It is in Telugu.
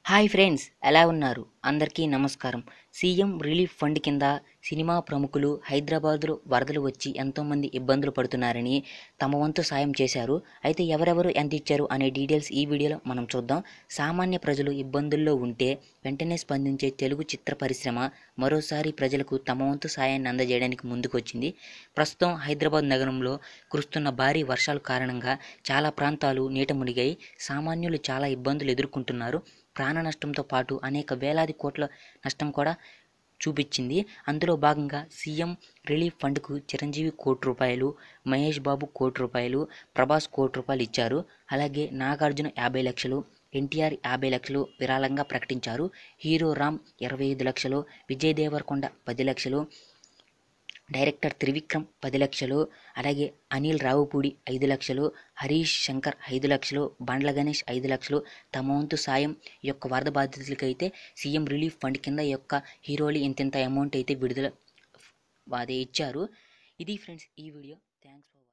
హాయ్ ఫ్రెండ్స్ ఎలా ఉన్నారు అందరికీ నమస్కారం సీఎం రిలీఫ్ ఫండ్ కింద సినిమా ప్రముఖులు హైదరాబాద్లో వరదలు వచ్చి ఎంతోమంది ఇబ్బందులు పడుతున్నారని తమ వంతు సాయం చేశారు అయితే ఎవరెవరు ఎంత ఇచ్చారు అనే డీటెయిల్స్ ఈ వీడియోలో మనం చూద్దాం సామాన్య ప్రజలు ఇబ్బందుల్లో ఉంటే వెంటనే స్పందించే తెలుగు చిత్ర పరిశ్రమ మరోసారి ప్రజలకు తమ వంతు సాయాన్ని అందజేయడానికి ముందుకొచ్చింది ప్రస్తుతం హైదరాబాద్ నగరంలో కురుస్తున్న భారీ వర్షాల కారణంగా చాలా ప్రాంతాలు నీట మునిగాయి సామాన్యులు చాలా ఇబ్బందులు ఎదుర్కొంటున్నారు ప్రాణ నష్టంతో పాటు అనేక వేలాది కోట్ల నష్టం కూడా చూపించింది అందులో భాగంగా సీఎం రిలీఫ్ ఫండ్కు చిరంజీవి కోటి రూపాయలు మహేష్ బాబు కోటి రూపాయలు ప్రభాస్ కోటి రూపాయలు ఇచ్చారు అలాగే నాగార్జున యాభై లక్షలు ఎన్టీఆర్ యాభై లక్షలు విరాళంగా ప్రకటించారు హీరో రామ్ ఇరవై ఐదు లక్షలు విజయ్ దేవరకొండ పది లక్షలు డైరెక్టర్ త్రివిక్రమ్ పది లక్షలు అలాగే అనిల్ రావుపూడి ఐదు లక్షలు హరీష్ శంకర్ ఐదు లక్షలు బండ్ల గణేష్ ఐదు లక్షలు తమ వంతు సాయం ఈ యొక్క వరద బాధితులకైతే సీఎం రిలీఫ్ ఫండ్ కింద ఈ యొక్క హీరోలు ఇంతింత అమౌంట్ అయితే విడుదల అదే ఇచ్చారు ఇది ఫ్రెండ్స్ ఈ వీడియో థ్యాంక్స్ ఫర్